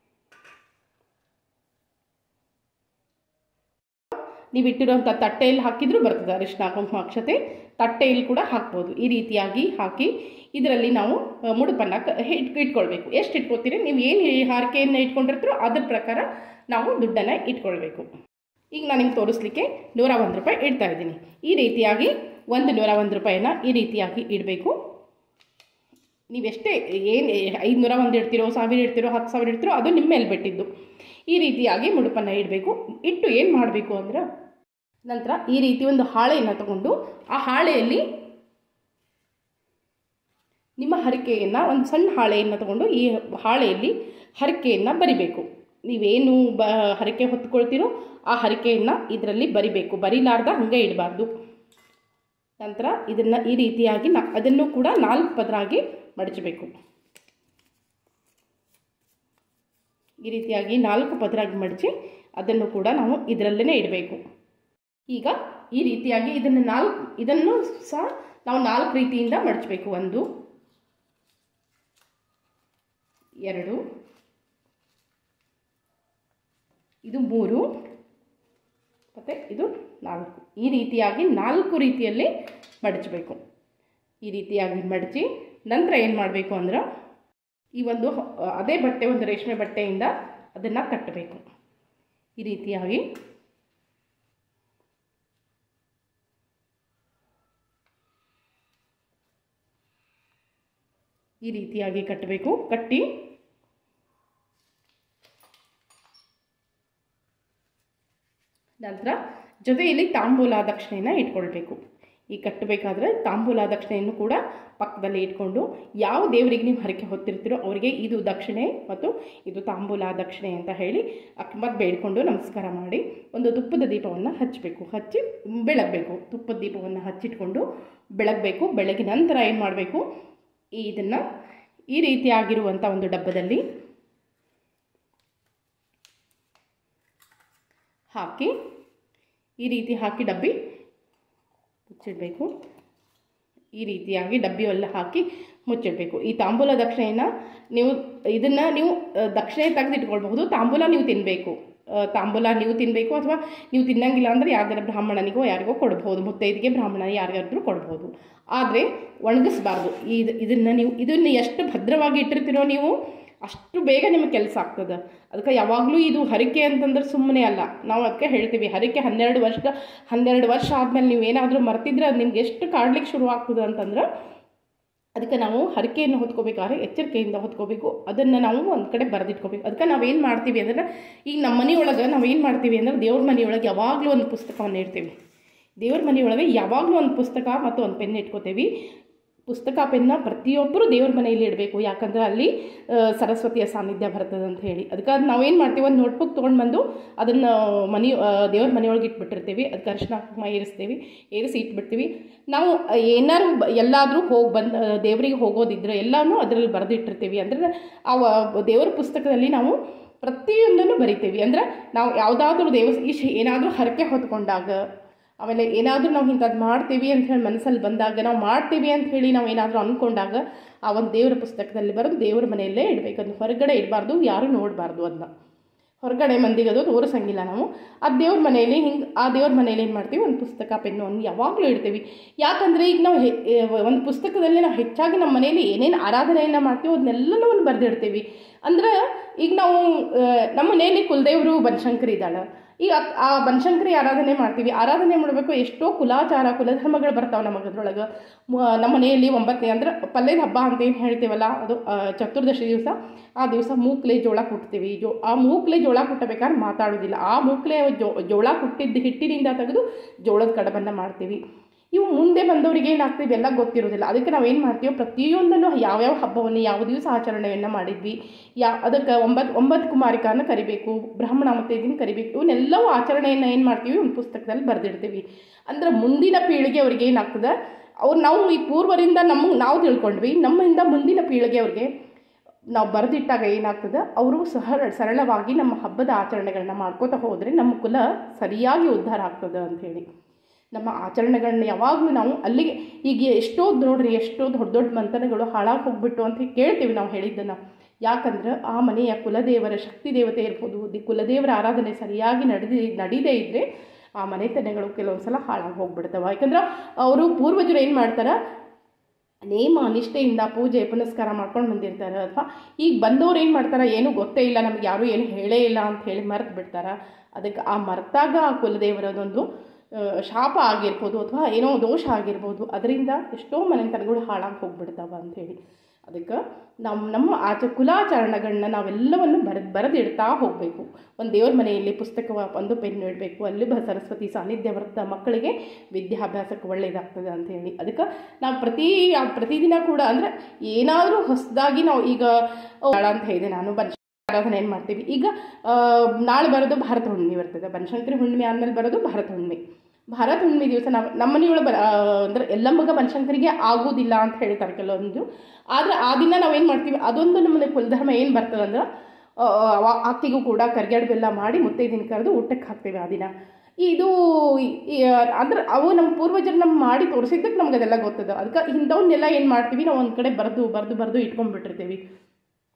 ನೀವು ಇಟ್ಟಿರೋಂಥ ತಟ್ಟೆಯಲ್ಲಿ ಹಾಕಿದರೂ ಬರ್ತದೆ ಅರಿಶಿನ ಕುಂಕುಮ ಅಕ್ಷತೆ ತಟ್ಟೆಯಲ್ಲಿ ಕೂಡ ಹಾಕ್ಬೋದು ಈ ರೀತಿಯಾಗಿ ಹಾಕಿ ಇದರಲ್ಲಿ ನಾವು ಆ, ಮುಡುಪನ್ನು ಕ ಇಟ್ ಇಟ್ಕೊಳ್ಬೇಕು ಎಷ್ಟು ಇಟ್ಕೊತೀರಿ ನೀವು ಏನು ಹಾರಿಕೆಯನ್ನು ಇಟ್ಕೊಂಡಿರ್ತೀರೋ ಅದ್ರ ಪ್ರಕಾರ ನಾವು ದುಡ್ಡನ್ನು ಇಟ್ಕೊಳ್ಬೇಕು ಈಗ ನಾನು ನಿಮ್ಗೆ ತೋರಿಸ್ಲಿಕ್ಕೆ ನೂರ ಒಂದು ರೂಪಾಯಿ ಇಡ್ತಾ ಇದ್ದೀನಿ ಈ ರೀತಿಯಾಗಿ ಒಂದು ನೂರ ಒಂದು ರೂಪಾಯಿನ ಈ ರೀತಿಯಾಗಿ ಇಡಬೇಕು ನೀವೆಷ್ಟೇ ಏನು ಐದುನೂರ ಒಂದು ಇಡ್ತಿರೋ ಸಾವಿರ ಇಡ್ತಿರೋ ಹತ್ತು ಸಾವಿರ ಇಡ್ತಿರೋ ಅದು ನಿಮ್ಮ ಮೇಲೆ ಬಿಟ್ಟಿದ್ದು ಈ ರೀತಿಯಾಗಿ ಮುಡುಪನ್ನು ಇಡಬೇಕು ಇಟ್ಟು ಏನು ಮಾಡಬೇಕು ಅಂದ್ರೆ ನಂತರ ಈ ರೀತಿ ಒಂದು ಹಾಳೆಯನ್ನು ತಗೊಂಡು ಆ ಹಾಳೆಯಲ್ಲಿ ನಿಮ್ಮ ಹರಕೆಯನ್ನು ಒಂದು ಸಣ್ಣ ಹಾಳೆಯನ್ನು ತಗೊಂಡು ಈ ಹಾಳೆಯಲ್ಲಿ ಹರಕೆಯನ್ನು ಬರಿಬೇಕು ನೀವೇನು ಬ ಹರಕೆ ಹೊತ್ಕೊಳ್ತೀರೋ ಆ ಹರಕೆಯನ್ನು ಇದರಲ್ಲಿ ಬರಿಬೇಕು ಬರಿಲಾರ್ದ ಹಾಗೆ ಇಡಬಾರ್ದು ನಂತರ ಇದನ್ನು ಈ ರೀತಿಯಾಗಿ ನ ಅದನ್ನು ಕೂಡ ನಾಲ್ಕು ಪದರಾಗಿ ಮಡಚಬೇಕು ಈ ರೀತಿಯಾಗಿ ನಾಲ್ಕು ಪದರಾಗಿ ಮಡಚಿ ಅದನ್ನು ಕೂಡ ನಾವು ಇದರಲ್ಲೇ ಇಡಬೇಕು ಈಗ ಈ ರೀತಿಯಾಗಿ ಇದನ್ನು ನಾಲ್ಕು ಇದನ್ನು ಸಹ ನಾವು ನಾಲ್ಕು ರೀತಿಯಿಂದ ಮಡಚಬೇಕು ಒಂದು ಎರಡು ಇದು ಮೂರು ಮತ್ತು ಇದು ನಾಲ್ಕು ಈ ರೀತಿಯಾಗಿ ನಾಲ್ಕು ರೀತಿಯಲ್ಲಿ ಮಡಚಬೇಕು ಈ ರೀತಿಯಾಗಿ ಮಡಚಿ ನಂತರ ಏನು ಮಾಡಬೇಕು ಅಂದ್ರೆ ಈ ಒಂದು ಹ- ಅದೇ ಬಟ್ಟೆ ಒಂದು ರೇಷ್ಮೆ ಬಟ್ಟೆಯಿಂದ ಅದನ್ನು ಕಟ್ಟಬೇಕು ಈ ರೀತಿಯಾಗಿ ಈ ರೀತಿಯಾಗಿ ಕಟ್ಟಬೇಕು ಕಟ್ಟಿ ನಂತರ ಜೊತೆಯಲ್ಲಿ ತಾಂಬೂಲ ದಕ್ಷಿಣೆಯನ್ನು ಇಟ್ಕೊಳ್ಬೇಕು ಈ ಕಟ್ಟಬೇಕಾದ್ರೆ ತಾಂಬೂಲ ದಕ್ಷಿಣೆಯನ್ನು ಕೂಡ ಪಕ್ಕದಲ್ಲಿ ಇಟ್ಕೊಂಡು ಯಾವ ದೇವರಿಗೆ ನೀವು ಹರಕೆ ಹೊತ್ತಿರ್ತೀರೋ ಅವರಿಗೆ ಇದು ದಕ್ಷಿಣೆ ಮತ್ತು ಇದು ತಾಂಬೂಲ ದಕ್ಷಿಣೆ ಅಂತ ಹೇಳಿ ಅಕಸ್ಮಾತ್ ಬೇಡ್ಕೊಂಡು ನಮಸ್ಕಾರ ಮಾಡಿ ಒಂದು ತುಪ್ಪದ ದೀಪವನ್ನು ಹಚ್ಚಬೇಕು ಹಚ್ಚಿ ಬೆಳಗಬೇಕು ತುಪ್ಪದ ದೀಪವನ್ನು ಹಚ್ಚಿಟ್ಕೊಂಡು ಬೆಳಗಬೇಕು ಬೆಳಗಿನ ನಂತರ ಏನು ಮಾಡಬೇಕು ಇದನ್ನು ಈ ರೀತಿಯಾಗಿರುವಂಥ ಒಂದು ಡಬ್ಬದಲ್ಲಿ ಹಾಕಿ ಈ ರೀತಿ ಹಾಕಿ ಡಬ್ಬಿ ಮುಚ್ಚಿಡಬೇಕು ಈ ರೀತಿಯಾಗಿ ಡಬ್ಬಿಯೆಲ್ಲ ಹಾಕಿ ಮುಚ್ಚಿಡಬೇಕು ಈ ತಾಂಬೂಲ ದಕ್ಷಿಣೆಯನ್ನು ನೀವು ಇದನ್ನು ನೀವು ಆ, ದಕ್ಷಿಣೆ ತೆಗೆದಿಟ್ಕೊಳ್ಬಹುದು ತಾಂಬೂಲ ನೀವು ತಿನ್ನಬೇಕು ತಾಂಬೂಲ ನೀವು ತಿನ್ನಬೇಕು ಅಥವಾ ನೀವು ತಿನ್ನಂಗಿಲ್ಲ ಅಂದರೆ ಯಾವ್ದಾರ ಬ್ರಾಹ್ಮಣನಿಗೋ ಯಾರಿಗೋ ಕೊಡ್ಬೋದು ಮುತ್ತೈದಿಗೆ ಬ್ರಾಹ್ಮಣ ಯಾರಿಗಾದ್ರೂ ಕೊಡ್ಬೋದು ಆದರೆ ಒಣಗಿಸ್ಬಾರ್ದು ಇದು ಇದನ್ನು ನೀವು ಇದನ್ನು ಎಷ್ಟು ಭದ್ರವಾಗಿ ಇಟ್ಟಿರ್ತೀರೋ ನೀವು ಅಷ್ಟು ಬೇಗ ನಿಮಗೆ ಕೆಲಸ ಆಗ್ತದೆ ಅದಕ್ಕೆ ಯಾವಾಗಲೂ ಇದು ಹರಕೆ ಅಂತಂದ್ರೆ ಸುಮ್ಮನೆ ಅಲ್ಲ ನಾವು ಅದಕ್ಕೆ ಹೇಳ್ತೀವಿ ಹರಕೆ ಹನ್ನೆರಡು ವರ್ಷ ಹನ್ನೆರಡು ವರ್ಷ ಆದಮೇಲೆ ನೀವು ಏನಾದರೂ ಮರ್ತಿದ್ರೆ ಅದು ನಿಮ್ಗೆ ಎಷ್ಟು ಕಾಡ್ಲಿಕ್ಕೆ ಶುರು ಆಗ್ತದೆ ಅಂತಂದ್ರೆ ಅದಕ್ಕೆ ನಾವು ಹರಕೆಯನ್ನು ಹೊತ್ಕೋಬೇಕಾದ್ರೆ ಎಚ್ಚರಿಕೆಯಿಂದ ಹೊತ್ಕೋಬೇಕು ಅದನ್ನು ನಾವು ಒಂದು ಕಡೆ ಬರೆದಿಟ್ಕೋಬೇಕು ಅದಕ್ಕೆ ನಾವೇನು ಮಾಡ್ತೀವಿ ಅಂದ್ರೆ ಈಗ ನಮ್ಮ ಮನೆಯೊಳಗೆ ನಾವೇನು ಮಾಡ್ತೀವಿ ಅಂದ್ರೆ ದೇವ್ರ ಮನೆಯೊಳಗೆ ಯಾವಾಗಲೂ ಒಂದು ಪುಸ್ತಕವನ್ನು ಇಡ್ತೀವಿ ದೇವ್ರ ಮನೆಯೊಳಗೆ ಯಾವಾಗಲೂ ಒಂದು ಪುಸ್ತಕ ಮತ್ತು ಒಂದು ಪೆನ್ ಇಟ್ಕೋತೀವಿ ಪುಸ್ತಕ ಪೆನ್ನ ಪ್ರತಿಯೊಬ್ಬರು ದೇವ್ರ ಮನೆಯಲ್ಲಿ ಇಡಬೇಕು ಯಾಕಂದ್ರೆ ಅಲ್ಲಿ ಆ, ಸರಸ್ವತಿಯ ಸಾನ್ನಿಧ್ಯ ಬರ್ತದೆ ಅಂತ ಹೇಳಿ ಅದಕ್ಕೆ ಅದು ನಾವೇನು ಮಾಡ್ತೀವಿ ಒಂದು ನೋಟ್ಬುಕ್ ತೊಗೊಂಡು ಬಂದು ಅದನ್ನು ಮನೆ ಆ, ದೇವ್ರ ಮನೆಯೊಳಗೆ ಇಟ್ಬಿಟ್ಟಿರ್ತೀವಿ ಅದಕ್ಕೆ ಅರಿಶಿನ ಕುಂಕುಮ ಏರಿಸ್ತೀವಿ ಏರಿಸಿ ಇಟ್ಬಿಡ್ತೀವಿ ನಾವು ಏನಾದ್ರು ಬ- ಎಲ್ಲಾದರೂ ಹೋಗಿ ಬಂದು ದೇವರಿಗೆ ಹೋಗೋದಿದ್ರೆ ಎಲ್ಲನೂ ಅದರಲ್ಲಿ ಬರೆದಿಟ್ಟಿರ್ತೀವಿ ಅಂದರೆ ಆ ವ- ದೇವರ ಪುಸ್ತಕದಲ್ಲಿ ನಾವು ಪ್ರತಿಯೊಂದನ್ನು ಬರಿತೀವಿ ಅಂದರೆ ನಾವು ಯಾವುದಾದ್ರೂ ದೇವ ಇಶ್ ಏನಾದರೂ ಹರಕೆ ಹೊತ್ಕೊಂಡಾಗ ಆಮೇಲೆ ಏನಾದರೂ ನಾವು ಇಂಥದ್ದು ಮಾಡ್ತೀವಿ ಅಂತ ಹೇಳಿ ಮನಸ್ಸಲ್ಲಿ ಬಂದಾಗ ನಾವು ಮಾಡ್ತೀವಿ ಅಂತ ಹೇಳಿ ನಾವು ಏನಾದರೂ ಅಂದ್ಕೊಂಡಾಗ ಆ ಒಂದು ದೇವರ ಪುಸ್ತಕದಲ್ಲಿ ಬರೆದು ದೇವರ ಮನೆಯಲ್ಲೇ ಇಡಬೇಕು ಅದನ್ನ ಹೊರಗಡೆ ಇಡಬಾರ್ದು ಯಾರೂ ನೋಡಬಾರ್ದು ಅದನ್ನ ಹೊರಗಡೆ ಮಂದಿಗೆ ಅದು ತೋರಿಸಂಗಿಲ್ಲ ನಾವು ಆ ದೇವ್ರ ಮನೆಯಲ್ಲಿ ಹಿಂಗೆ ಆ ದೇವ್ರ ಮನೆಯಲ್ಲಿ ಏನು ಮಾಡ್ತೀವಿ ಒಂದು ಪುಸ್ತಕ ಪೆನ್ನು ಒಂದು ಯಾವಾಗಲೂ ಇಡ್ತೀವಿ ಯಾಕಂದರೆ ಈಗ ನಾವು ಹೆ- ಏ, ಒಂದು ಪುಸ್ತಕದಲ್ಲಿ ನಾವು ಹೆಚ್ಚಾಗಿ ನಮ್ಮ ಮನೆಯಲ್ಲಿ ಏನೇನು ಆರಾಧನೆಯನ್ನು ಮಾಡ್ತೀವಿ ಅದನ್ನೆಲ್ಲನೂ ಒಂದು ಬರೆದಿಡ್ತೀವಿ ಅಂದ್ರೆ ಈಗ ನಾವು ಆ, ನಮ್ಮ ಮನೆಯಲ್ಲಿ ಕುಲದೇವರು ಬನಶಂಕರಿ ಇದ್ದಾಳೆ ಈಗ ಅದ್- ಆ ಬನಶಂಕರಿ ಆರಾಧನೆ ಮಾಡ್ತೀವಿ ಆರಾಧನೆ ಮಾಡಬೇಕು ಎಷ್ಟೋ ಕುಲಾಚಾರ ಕುಲಧರ್ಮಗಳು ಬರ್ತಾವೆ ನಮಗೆ ಅದ್ರೊಳಗೆ ಮ- ನಮ್ಮ ಮನೆಯಲ್ಲಿ ಒಂಬತ್ತನೇ ಅಂದ್ರೆ ಪಲ್ಯದ ಹಬ್ಬ ಅಂತ ಏನು ಹೇಳ್ತೀವಲ್ಲ ಅದು ಆ, ಚತುರ್ದಶಿ ದಿವಸ ಆ ದಿವಸ ಮೂಕ್ಲೆ ಜೋಳ ಕುಟ್ತೀವಿ ಜೋ ಆ ಮೂಕ್ಲೆ ಜೋಳ ಕುಟ್ಟಬೇಕಾದ್ರೆ ಮಾತಾಡೋದಿಲ್ಲ ಆ ಮೂಕ್ಲೆ ಜೋ ಜೋಳ ಕುಟ್ಟಿದ್ದ ಹಿಟ್ಟಿನಿಂದ ತೆಗೆದು ಜೋಳದ ಕಡಬನ್ನು ಮಾಡ್ತೀವಿ ಇವು ಮುಂದೆ ಬಂದವರಿಗೆ ಏನಾಗ್ತದೆ ಎಲ್ಲ ಗೊತ್ತಿರೋದಿಲ್ಲ ಅದಕ್ಕೆ ನಾವೇನು ಮಾಡ್ತೀವಿ ಪ್ರತಿಯೊಂದನ್ನು ಯಾವ್ಯಾವ ಹಬ್ಬವನ್ನು ಯಾವ ದಿವಸ ಆಚರಣೆಯನ್ನು ಮಾಡಿದ್ವಿ ಯಾ ಅದಕ್ಕೆ ಒಂಬತ್ತು ಒಂಬತ್ತು ಕುಮಾರಿಕಾನ ಕರಿಬೇಕು ಬ್ರಾಹ್ಮಣ ಮತ್ತು ಇದನ್ನು ಕರಿಬೇಕು ಇವನ್ನೆಲ್ಲವೂ ಆಚರಣೆಯನ್ನು ಏನು ಮಾಡ್ತೀವಿ ಒಂದು ಪುಸ್ತಕದಲ್ಲಿ ಬರೆದಿಡ್ತೀವಿ ಅಂದ್ರೆ ಮುಂದಿನ ಪೀಳಿಗೆ ಅವ್ರಿಗೆ ಏನಾಗ್ತದೆ ಅವ್ರು ನಾವು ಈ ಪೂರ್ವರಿಂದ ನಮಗೆ ನಾವು ತಿಳ್ಕೊಂಡ್ವಿ ನಮ್ಮಿಂದ ಮುಂದಿನ ಪೀಳಿಗೆ ಅವ್ರಿಗೆ ನಾವು ಬರೆದಿಟ್ಟಾಗ ಏನಾಗ್ತದೆ ಅವರು ಸಹರ ಸರಳವಾಗಿ ನಮ್ಮ ಹಬ್ಬದ ಆಚರಣೆಗಳನ್ನ ಮಾಡ್ಕೋತಾ ಹೋದರೆ ನಮ್ಮ ಕುಲ ಸರಿಯಾಗಿ ಉದ್ಧಾರ ಆಗ್ತದೆ ಅಂಥೇಳಿ ನಮ್ಮ ಆಚರಣೆಗಳನ್ನ ಯಾವಾಗಲೂ ನಾವು ಅಲ್ಲಿಗೆ ಈಗ ಎಷ್ಟೋ ನೋಡ್ರಿ ಎಷ್ಟೋ ದೊಡ್ಡ ದೊಡ್ಡ ಮಂಥನಗಳು ಹಾಳಾಗಿ ಹೋಗ್ಬಿಟ್ಟು ಅಂತ ಕೇಳ್ತೀವಿ ನಾವು ಹೇಳಿದ್ದನ್ನು ಯಾಕಂದ್ರೆ ಆ ಮನೆಯ ಕುಲದೇವರ ಶಕ್ತಿ ದೇವತೆ ಇರ್ಬೋದು ದಿ ಕುಲದೇವರ ಆರಾಧನೆ ಸರಿಯಾಗಿ ನಡೆದಿ ನಡೀದೇ ಇದ್ದರೆ ಆ ಮನೆತನಗಳು ಕೆಲವೊಂದು ಸಲ ಹಾಳಾಗಿ ಹೋಗ್ಬಿಡ್ತವೆ ಯಾಕಂದ್ರೆ ಅವರು ಪೂರ್ವಜರು ಏನು ಮಾಡ್ತಾರೆ ನೇಮ ನಿಷ್ಠೆಯಿಂದ ಪೂಜೆ ಪುನಸ್ಕಾರ ಮಾಡ್ಕೊಂಡು ಬಂದಿರ್ತಾರೆ ಅಥವಾ ಈಗ ಬಂದವ್ರು ಏನು ಮಾಡ್ತಾರೆ ಏನೂ ಗೊತ್ತೇ ಇಲ್ಲ ನಮ್ಗೆ ಯಾರೂ ಏನು ಹೇಳೇ ಇಲ್ಲ ಅಂತ ಹೇಳಿ ಮರೆತು ಬಿಡ್ತಾರೆ ಅದಕ್ಕೆ ಆ ಮರೆತಾಗ ಆ ಕುಲದೇವರದೊಂದು ಆ, ಶಾಪ ಆಗಿರ್ಬೋದು ಅಥವಾ ಏನೋ ದೋಷ ಆಗಿರ್ಬೋದು ಅದರಿಂದ ಎಷ್ಟೋ ಮನೆತನಗಳು ಹಾಳಾಗಿ ಹೋಗ್ಬಿಡ್ತಾವೆ ಅಂಥೇಳಿ ಅದಕ್ಕೆ ನಮ್ಮ ನಮ್ಮ ಆಚ ಕುಲಾಚರಣೆಗಳನ್ನ ನಾವೆಲ್ಲವನ್ನು ಬರೆದು ಬರೆದಿಡ್ತಾ ಹೋಗಬೇಕು ಒಂದು ದೇವ್ರ ಮನೆಯಲ್ಲಿ ಪುಸ್ತಕ ಒಂದು ಪೆನ್ ಇಡಬೇಕು ಅಲ್ಲಿ ಬ ಸರಸ್ವತಿ ಸಾನ್ನಿಧ್ಯ ಬರುತ್ತೆ ಮಕ್ಕಳಿಗೆ ವಿದ್ಯಾಭ್ಯಾಸಕ್ಕೆ ಒಳ್ಳೆಯದಾಗ್ತದೆ ಅಂಥೇಳಿ ಅದಕ್ಕೆ ನಾವು ಪ್ರತಿ ಪ್ರತಿದಿನ ಕೂಡ ಅಂದರೆ ಏನಾದರೂ ಹೊಸದಾಗಿ ನಾವು ಈಗ ನಾಳ ಅಂತ ಹೇಳಿದೆ ನಾನು ಬನ್ ಆರಾಧನೆ ಏನು ಮಾಡ್ತೀವಿ ಈಗ ಆ, ನಾಳೆ ಬರೋದು ಭಾರತ ಹುಣ್ಣಿಮೆ ಬರ್ತದೆ ಬನಶಂಕರಿ ಹುಣ್ಣಿಮೆ ಆದಮೇಲೆ ಬರೋದು ಭಾರತ ಹುಣ್ಣಿಮೆ ಭಾರತ ಹುಣ್ಣಿಮೆ ದಿವಸ ನಾವು ನಮ್ಮ ಮನೆಯೊಳಗೆ ಬರ ಆ, ಅಂದ್ರೆ ಎಲ್ಲಮ್ಮಗ ಬನಶಂಕರಿಗೆ ಆಗೋದಿಲ್ಲ ಅಂತ ಹೇಳ್ತಾರೆ ಕೆಲವೊಂದು ಆದರೆ ಆ ದಿನ ನಾವೇನು ಮಾಡ್ತೀವಿ ಅದೊಂದು ನಮ್ಮನೆ ಕುಲಧರ್ಮ ಏನು ಬರ್ತದೆ ಅಂದ್ರೆ ಆ, ಅವ- ಆಕೆಗೂ ಕೂಡ ಕರ್ಗ್ಯಾಡ್ ಬೆಲ್ಲ ಮಾಡಿ ಮುತ್ತೈದಿನ ಕರೆದು ಊಟಕ್ಕೆ ಹಾಕ್ತೇವೆ ಆ ದಿನ ಇದು ಈ- ಅಂದ್ರೆ ಅವು ನಮ್ಮ ಪೂರ್ವಜರು ನಮ್ಮ ಮಾಡಿ ತೋರಿಸಿದ್ದಕ್ಕೆ ನಮ್ಗೆ ಅದೆಲ್ಲ ಗೊತ್ತದ ಅದಕ್ಕೆ ಇಂಥವನ್ನೆಲ್ಲ ಏನು ಮಾಡ್ತೀವಿ ನಾವು ಒಂದು ಕಡೆ ಬರೆದು ಬರೆದು ಬರೆದು ಇಟ್ಕೊಂಡ್ಬಿಟ್ಟಿರ್ತೀವಿ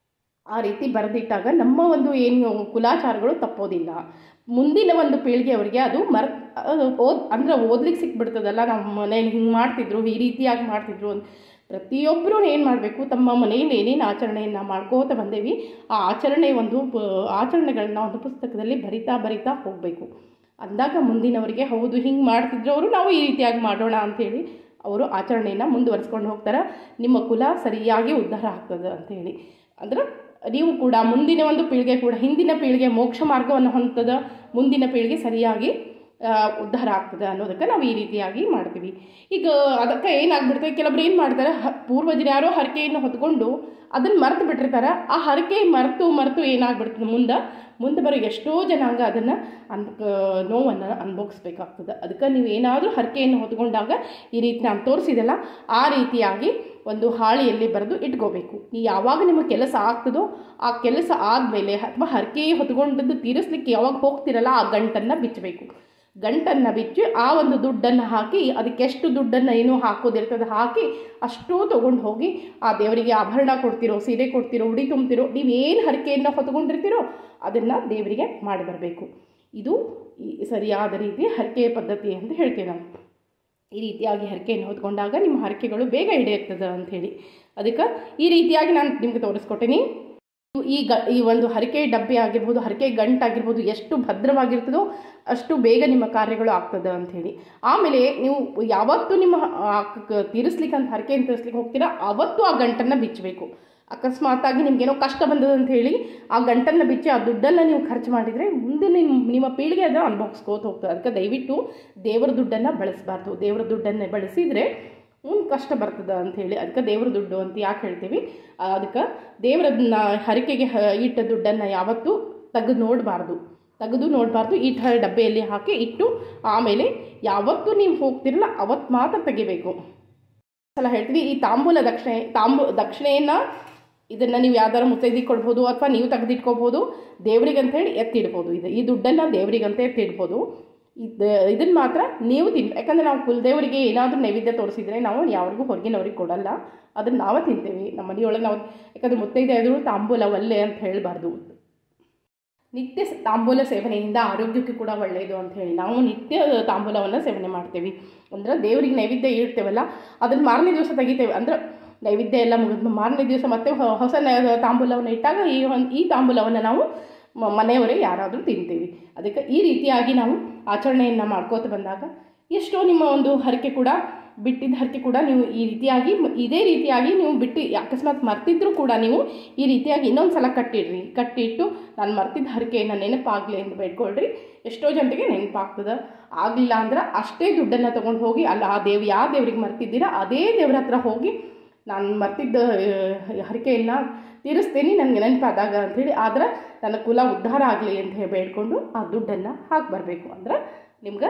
ಆ ರೀತಿ ಬರೆದಿಟ್ಟಾಗ ನಮ್ಮ ಒಂದು ಏನು ಕುಲಾಚಾರಗಳು ತಪ್ಪೋದಿಲ್ಲ ಮುಂದಿನ ಒಂದು ಪೀಳಿಗೆಯವರಿಗೆ ಅದು ಮರ್ ಅದು ಓದ್ ಅಂದರೆ ಓದ್ಲಿಕ್ಕೆ ಸಿಕ್ಬಿಡ್ತದಲ್ಲ ನಮ್ಮ ಮನೇಲಿ ಹಿಂಗೆ ಮಾಡ್ತಿದ್ರು ಈ ರೀತಿಯಾಗಿ ಮಾಡ್ತಿದ್ರು ಅಂತ ಪ್ರತಿಯೊಬ್ಬರು ಏನು ಮಾಡಬೇಕು ತಮ್ಮ ಮನೆಯಲ್ಲಿ ಏನೇನು ಆಚರಣೆಯನ್ನು ಮಾಡ್ಕೋತ ಬಂದೇವಿ ಆ ಆಚರಣೆ ಒಂದು ಪ- ಆಚರಣೆಗಳನ್ನ ಒಂದು ಪುಸ್ತಕದಲ್ಲಿ ಬರಿತಾ ಬರಿತಾ ಹೋಗಬೇಕು ಅಂದಾಗ ಮುಂದಿನವರಿಗೆ ಹೌದು ಹಿಂಗೆ ಮಾಡ್ತಿದ್ರು ಅವರು ನಾವು ಈ ರೀತಿಯಾಗಿ ಮಾಡೋಣ ಅಂಥೇಳಿ ಅವರು ಆಚರಣೆಯನ್ನು ಮುಂದುವರಿಸ್ಕೊಂಡು ಹೋಗ್ತಾರೆ ನಿಮ್ಮ ಕುಲ ಸರಿಯಾಗಿ ಉದ್ಧಾರ ಆಗ್ತದೆ ಅಂಥೇಳಿ ಅಂದ್ರೆ ನೀವು ಕೂಡ ಮುಂದಿನ ಒಂದು ಪೀಳಿಗೆ ಕೂಡ ಹಿಂದಿನ ಪೀಳಿಗೆ ಮೋಕ್ಷ ಮಾರ್ಗವನ್ನು ಹೊಂದದ ಮುಂದಿನ ಪೀಳಿಗೆ ಸರಿಯಾಗಿ ಆ, ಉದ್ಧಾರ ಆಗ್ತದೆ ಅನ್ನೋದಕ್ಕೆ ನಾವು ಈ ರೀತಿಯಾಗಿ ಮಾಡ್ತೀವಿ ಈಗ ಅದಕ್ಕೆ ಏನಾಗ್ಬಿಡ್ತದೆ ಕೆಲವೊಬ್ರು ಏನು ಮಾಡ್ತಾರೆ ಹ ಪೂರ್ವಜರು ಯಾರೋ ಹರಕೆಯನ್ನು ಹೊತ್ಕೊಂಡು ಅದನ್ನು ಮರೆತು ಬಿಟ್ಟಿರ್ತಾರೆ ಆ ಹರಕೆ ಮರೆತು ಮರೆತು ಏನಾಗ್ಬಿಡ್ತದೆ ಮುಂದೆ ಮುಂದೆ ಬರೋ ಎಷ್ಟೋ ಜನಾಂಗ ಅದನ್ನು ಅನ್ ನೋವನ್ನು ಅನುಭವಿಸ್ಬೇಕಾಗ್ತದೆ ಅದಕ್ಕೆ ನೀವು ಏನಾದರೂ ಹರಕೆಯನ್ನು ಹೊತ್ಕೊಂಡಾಗ ಈ ರೀತಿ ನಾನು ತೋರಿಸಿದೆಲ್ಲ ಆ ರೀತಿಯಾಗಿ ಒಂದು ಹಾಳೆಯಲ್ಲಿ ಬರೆದು ಇಟ್ಕೋಬೇಕು ಈ ಯಾವಾಗ ನಿಮಗೆ ಕೆಲಸ ಆಗ್ತದೋ ಆ ಕೆಲಸ ಆದಮೇಲೆ ಅಥವಾ ಹರಕೆ ಹೊತ್ಕೊಂಡದ್ದು ತೀರಿಸ್ಲಿಕ್ಕೆ ಯಾವಾಗ ಹೋಗ್ತಿರಲ್ಲ ಆ ಗಂಟನ್ನು ಬಿಚ್ಚಬೇಕು ಗಂಟನ್ನು ಬಿಚ್ಚಿ ಆ ಒಂದು ದುಡ್ಡನ್ನು ಹಾಕಿ ಅದಕ್ಕೆ ಎಷ್ಟು ದುಡ್ಡನ್ನು ಏನೋ ಹಾಕೋದಿರ್ತದೆ ಹಾಕಿ ಅಷ್ಟೂ ತೊಗೊಂಡು ಹೋಗಿ ಆ ದೇವರಿಗೆ ಆಭರಣ ಕೊಡ್ತಿರೋ ಸೀರೆ ಕೊಡ್ತಿರೋ ಉಡಿ ತುಂಬ್ತಿರೋ ನೀವೇನು ಹರಕೆಯನ್ನು ಹೊತ್ಕೊಂಡಿರ್ತೀರೋ ಅದನ್ನು ದೇವರಿಗೆ ಮಾಡಿ ಬರಬೇಕು ಇದು ಈ ಸರಿಯಾದ ರೀತಿ ಹರಕೆ ಪದ್ಧತಿ ಅಂತ ಹೇಳ್ತೇವೆ ನಾವು ಈ ರೀತಿಯಾಗಿ ಹರಕೆಯನ್ನು ಹೊತ್ಕೊಂಡಾಗ ನಿಮ್ಮ ಹರಕೆಗಳು ಬೇಗ ಈಡೇರ್ತದೆ ಅಂಥೇಳಿ ಅದಕ್ಕೆ ಈ ರೀತಿಯಾಗಿ ನಾನು ನಿಮಗೆ ತೋರಿಸ್ಕೊಟ್ಟೇನಿ ಈ ಗ ಈ ಒಂದು ಹರಕೆ ಡಬ್ಬೆ ಆಗಿರ್ಬೋದು ಹರಕೆ ಗಂಟಾಗಿರ್ಬೋದು ಎಷ್ಟು ಭದ್ರವಾಗಿರ್ತದೋ ಅಷ್ಟು ಬೇಗ ನಿಮ್ಮ ಕಾರ್ಯಗಳು ಆಗ್ತದೆ ಅಂಥೇಳಿ ಆಮೇಲೆ ನೀವು ಯಾವತ್ತು ನಿಮ್ಮ ಆ ಕ- ತೀರಿಸ್ಲಿಕ್ಕೆ ಅಂತ ಹರಕೆಯನ್ನು ತೀರಿಸ್ಲಿಕ್ಕೆ ಹೋಗ್ತೀರಾ ಅವತ್ತು ಆ ಗಂಟನ್ನು ಬಿಚ್ಚಬೇಕು ಅಕಸ್ಮಾತಾಗಿ ನಿಮ್ಗೇನೋ ಕಷ್ಟ ಬಂದದ ಅಂತ ಹೇಳಿ ಆ ಗಂಟನ್ನು ಬಿಚ್ಚಿ ಆ ದುಡ್ಡನ್ನು ನೀವು ಖರ್ಚು ಮಾಡಿದರೆ ಮುಂದೆ ನಿಮ್ಮ ನಿಮ್ಮ ಪೀಳಿಗೆ ಅದನ್ನು ಅನುಭವಿಸ್ಕೋತ ಹೋಗ್ತದೆ ಅದಕ್ಕೆ ದಯವಿಟ್ಟು ದೇವರ ದುಡ್ಡನ್ನು ಬಳಸಬಾರ್ದು ದೇವರ ದುಡ್ಡನ್ನೇ ಬಳಸಿದರೆ ಮುಂದೆ ಕಷ್ಟ ಬರ್ತದೆ ಅಂಥೇಳಿ ಅದಕ್ಕೆ ದೇವ್ರ ದುಡ್ಡು ಅಂತ ಯಾಕೆ ಹೇಳ್ತೀವಿ ಆ, ಅದಕ್ಕೆ ದೇವರನ್ನ ಹರಕೆಗೆ ಹ ಇಟ್ಟ ದುಡ್ಡನ್ನು ಯಾವತ್ತೂ ತೆಗೆದು ನೋಡಬಾರ್ದು ತೆಗೆದು ನೋಡಬಾರ್ದು ಈ ಥರ ಡಬ್ಬೆಯಲ್ಲಿ ಹಾಕಿ ಇಟ್ಟು ಆಮೇಲೆ ಯಾವತ್ತೂ ನೀವು ಹೋಗ್ತಿರಲ್ಲ ಅವತ್ತು ಮಾತ್ರ ತೆಗಿಬೇಕು ಸಲ ಹೇಳ್ತೀವಿ ಈ ತಾಂಬೂಲ ದಕ್ಷಿಣೆ ತಾಂಬೂ ದಕ್ಷಿಣೆಯನ್ನು ಇದನ್ನು ನೀವು ಯಾವ್ದಾರು ಮುತ್ತೈದಿಗೆ ಕೊಡ್ಬೋದು ಅಥವಾ ನೀವು ತೆಗೆದಿಟ್ಕೋಬೋದು ದೇವ್ರಿಗೆ ಅಂತೇಳಿ ಎತ್ತಿಡ್ಬೋದು ಇದು ಈ ದುಡ್ಡನ್ನು ದೇವರಿಗಂತ ಎತ್ತಿಡ್ಬೋದು ಇದು ಇದನ್ನು ಮಾತ್ರ ನೀವು ತಿನ್ ಯಾಕಂದರೆ ನಾವು ಕುಲದೇವರಿಗೆ ಏನಾದರೂ ನೈವೇದ್ಯ ತೋರಿಸಿದ್ರೆ ನಾವು ಯಾರಿಗೂ ಹೊರಗಿನವ್ರಿಗೆ ಕೊಡಲ್ಲ ಅದನ್ನು ನಾವೇ ತಿಂತೇವೆ ನಮ್ಮ ಮನೆಯೊಳಗೆ ನಾವು ಯಾಕಂದರೆ ಮುತ್ತೈದೆ ಆದರೂ ತಾಂಬೂಲ ಒಲ್ಲೆ ಅಂತ ಹೇಳಬಾರ್ದು ನಿತ್ಯ ಸ- ತಾಂಬೂಲ ಸೇವನೆಯಿಂದ ಆರೋಗ್ಯಕ್ಕೆ ಕೂಡ ಒಳ್ಳೆಯದು ಅಂತ ಹೇಳಿ ನಾವು ನಿತ್ಯ ತಾಂಬೂಲವನ್ನು ಸೇವನೆ ಮಾಡ್ತೇವೆ ಅಂದ್ರೆ ದೇವರಿಗೆ ನೈವೇದ್ಯ ಇಡ್ತೇವಲ್ಲ ಅದನ್ನು ಮಾರನೇ ದಿವಸ ತೆಗಿತೇವೆ ಅಂದ್ರೆ ನೈವೇದ್ಯ ಎಲ್ಲ ಮುಗಿದ ಮಾರನೇ ದಿವಸ ಮತ್ತೆ ಹೊ- ಹೊಸ ನ- ತಾಂಬೂಲವನ್ನು ಇಟ್ಟಾಗ ಈ ಒಂದು ಈ ತಾಂಬೂಲವನ್ನು ನಾವು ಮ- ಮನೆಯವರೇ ಯಾರಾದರೂ ತಿಂತೀವಿ ಅದಕ್ಕೆ ಈ ರೀತಿಯಾಗಿ ನಾವು ಆಚರಣೆಯನ್ನು ಮಾಡ್ಕೋತ ಬಂದಾಗ ಎಷ್ಟೋ ನಿಮ್ಮ ಒಂದು ಹರಕೆ ಕೂಡ ಬಿಟ್ಟಿದ್ದ ಹರಕೆ ಕೂಡ ನೀವು ಈ ರೀತಿಯಾಗಿ ಮ- ಇದೇ ರೀತಿಯಾಗಿ ನೀವು ಬಿಟ್ಟು ಅಕಸ್ಮಾತ್ ಮರ್ತಿದ್ರೂ ಕೂಡ ನೀವು ಈ ರೀತಿಯಾಗಿ ಇನ್ನೊಂದು ಸಲ ಕಟ್ಟಿಡ್ರಿ ಕಟ್ಟಿಟ್ಟು ನಾನು ಮರ್ತಿದ್ದ ಹರಕೆಯನ್ನು ನೆನಪಾಗಲಿ ಎಂದು ಬೇಡ್ಕೊಳ್ರಿ ಎಷ್ಟೋ ಜನರಿಗೆ ನೆನಪಾಗ್ತದೆ ಆಗಲಿಲ್ಲ ಅಂದ್ರೆ ಅಷ್ಟೇ ದುಡ್ಡನ್ನು ತೊಗೊಂಡು ಹೋಗಿ ಅಲ್ಲ ಆ ದೇವ್ ಯಾವ ದೇವ್ರಿಗೆ ಮರ್ತಿದ್ದೀರಾ ಅದೇ ದೇವ್ರ ಹತ್ರ ಹೋಗಿ ನಾನು ಮರ್ತಿದ್ದ ಆ, ಹರಕೆಯನ್ನು ತೀರಿಸ್ತೇನೆ ನನಗೆ ನೆನಪಾದಾಗ ಅಂಥೇಳಿ ಆದ್ರೆ ನನ್ನ ಕುಲ ಉದ್ಧಾರ ಆಗಲಿ ಅಂತ ಹೇಳಿ ಬೇಡ್ಕೊಂಡು ಆ ದುಡ್ಡನ್ನು ಹಾಕಿ ಬರಬೇಕು ಅಂದ್ರೆ ನಿಮ್ಗೆ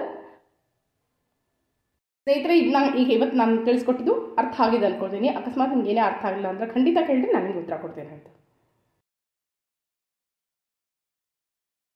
ಸ್ನೇಹಿತರೆ ಇದು ನಾನು ಈಗ ಇವತ್ತು ನಾನು ತಿಳಿಸ್ಕೊಟ್ಟಿದ್ದು ಅರ್ಥ ಆಗಿದೆ ಅಂದ್ಕೊಳ್ತೀನಿ ಅಕಸ್ಮಾತ್ ನಿಮ್ಗೆ ಏನೇ ಅರ್ಥ ಆಗಿಲ್ಲ ಅಂದ್ರೆ ಖಂಡಿತ ಕೇಳಿದ್ರೆ ನಾನು ನಿಮ್ಗೆ ಉತ್ತರ ಕೊಡ್ತೇನೆ ಅಂತ